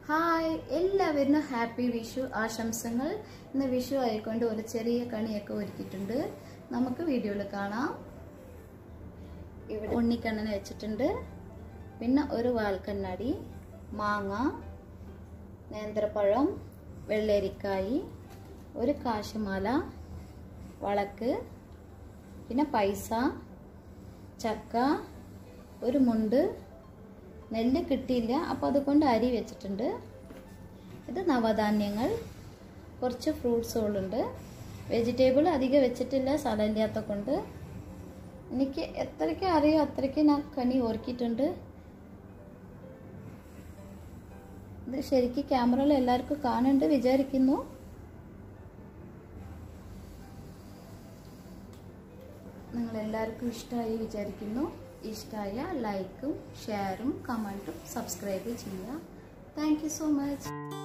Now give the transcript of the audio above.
hi എല്ലാവരും happy Vishu ആശംസകൾ ഇന്ന് വിഷു ആയിക്കൊണ്ട് ഒരു ചെറിയ കണിയൊക്കെ ഒരുക്കിയിട്ടുണ്ട് നമുക്ക് വീഡിയോയിൽ കാണാം ഇവിടെ ഉണ്ണിക്കണ്ണനെ വെച്ചിട്ടുണ്ട് പിന്നെ ഒരു വാൽക്കണ്ണാടി മാങ്ങ നേന്ത്രപ്പഴം വെള്ളരിക്കായി ഒരു കാശുമാല വളക്ക് പിന്നെ പൈസ ചക്ക ഒരു മുണ്ട് നെല്ല് കിട്ടിയില്ല അപ്പോൾ അതുകൊണ്ട് അരി വെച്ചിട്ടുണ്ട് ഇത് നവധാന്യങ്ങൾ കുറച്ച് ഫ്രൂട്ട്സുകളുണ്ട് വെജിറ്റബിൾ അധികം വെച്ചിട്ടില്ല സ്ഥലമില്ലാത്ത കൊണ്ട് എനിക്ക് എത്രയ്ക്ക് അറിയോ അത്രയ്ക്ക് ഞാൻ കണി ഓർക്കിയിട്ടുണ്ട് ഇത് ശരിക്കും ക്യാമറയിൽ എല്ലാവർക്കും കാണുന്നുണ്ട് വിചാരിക്കുന്നു നിങ്ങൾ എല്ലാവർക്കും ഇഷ്ടമായി വിചാരിക്കുന്നു ഇഷ്ടമായ ലൈക്കും ഷെയറും കമൻറ്റും സബ്സ്ക്രൈബ് ചെയ്യുക താങ്ക് സോ മച്ച്